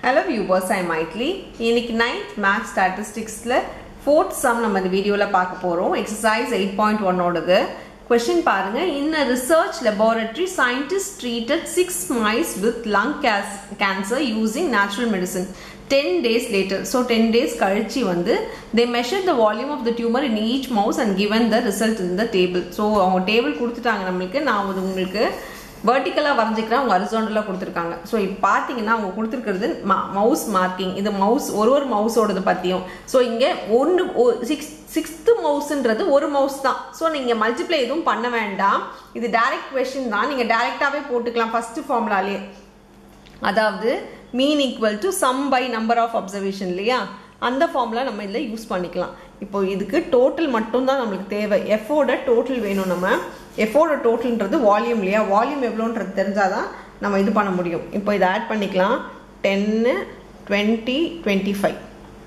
hello viewers ஐ மைட்லி இன்னைக்கு நைன்த் மேக்ஸ் ஸ்டாட்டிஸ்டிக்ஸில் ஃபோர்த் சம் நம்ம இந்த வீடியோவில் பார்க்க போகிறோம் எக்ஸசைஸ் எயிட் பாயிண்ட் ஒன்னோடது கொஷின் பாருங்க in a research laboratory scientist treated six mice with lung cancer using natural medicine ten days later so ten days கழிச்சு வந்து they measure the volume of the tumour in each mouse and given the result in the table so அவங்க table கொடுத்துட்டாங்க நம்மளுக்கு நான் அது உங்களுக்கு வெர்டிக்கலாக வரைஞ்சிக்கிறேன் அவங்க அரிசோண்டலாக கொடுத்துருக்காங்க ஸோ இப்போ பார்த்தீங்கன்னா அவங்க கொடுத்துருக்கிறது மவுஸ் மார்க்கிங் இது மவுஸ் ஒரு ஒரு மவுஸோடது பற்றியும் ஸோ இங்கே ஒன்று சிக்ஸ் சிக்ஸ்த்து மவுஸ்ன்றது ஒரு மவுஸ் தான் ஸோ நீங்கள் மல்டிப்ளை எதுவும் பண்ண வேண்டாம் இது டைரக்ட் கொஷின் தான் நீங்கள் டைரெக்டாகவே போட்டுக்கலாம் ஃபஸ்ட்டு ஃபார்முலாலே அதாவது mean equal to sum by number of observation இல்லையா அந்த ஃபார்முலா நம்ம இதில் யூஸ் பண்ணிக்கலாம் இப்போ இதுக்கு டோட்டல் மட்டும்தான் நம்மளுக்கு தேவை எஃபோட டோட்டல் வேணும் நம்ம எஃபோட டோட்டல்ன்றது வால்யூம் இல்லையா வால்யூம் எவ்வளோன்றது தெரிஞ்சாதான் நம்ம இது பண்ண முடியும் இப்போ இதை ஆட் பண்ணிக்கலாம் டென்னு twenty twenty five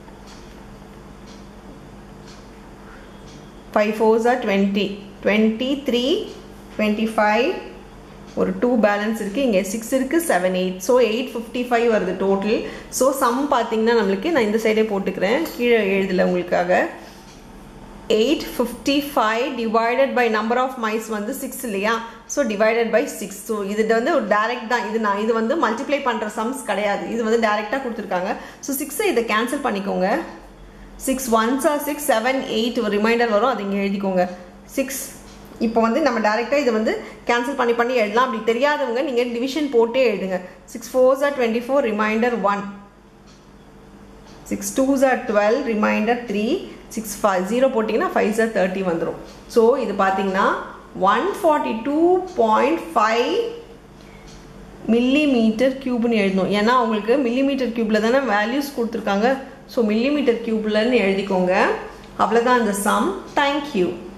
five fours are twenty twenty three twenty five ஒரு டூ பேலன்ஸ் இருக்குது இங்கே சிக்ஸ் இருக்குது seven eight so eight fifty five வருது டோட்டல் ஸோ சம் பார்த்தீங்கன்னா நம்மளுக்கு நான் இந்த சைடே போட்டுக்கிறேன் கீழே எழுதலை உங்களுக்காக eight fifty five divided by number of mice வந்து சிக்ஸ் இல்லையா so divided by six so இது வந்து ஒரு டேரெக்ட் தான் இது நான் இது வந்து மல்டிப்ளை பண்ணுற சம்ஸ் கிடையாது இது வந்து டேரெக்டாக கொடுத்துருக்காங்க ஸோ சிக்ஸை இதை கேன்சல் பண்ணிக்கோங்க six ones are six seven eight ஒரு ரிமைண்டர் வரும் அதை இங்கே எழுதிக்கோங்க சிக்ஸ் இப்போ வந்து நம்ம டேரெக்டாக இதை வந்து கேன்சல் பண்ணி பண்ணி எழுதலாம் அப்படி தெரியாதவங்க நீங்கள் டிவிஷன் போட்டே எழுதுங்க six fours are twenty four reminder one six twos are twelve reminder three six five zero போட்டிங்கன்னா ஃபைவ் சார் தேர்ட்டி வந்துடும் ஸோ இது பார்த்தீங்கன்னா one forty two point five millimetre க்யூப்னு எழுதணும் ஏன்னா அவங்களுக்கு மில்லி மீட்டர் க்யூப்பில் தானே வேல்யூஸ் கொடுத்துருக்காங்க ஸோ மில்லி மீட்டர் க்யூப்லன்னு எழுதிக்கோங்க அவ்வளோதான் இந்த சம் தேங்க்யூ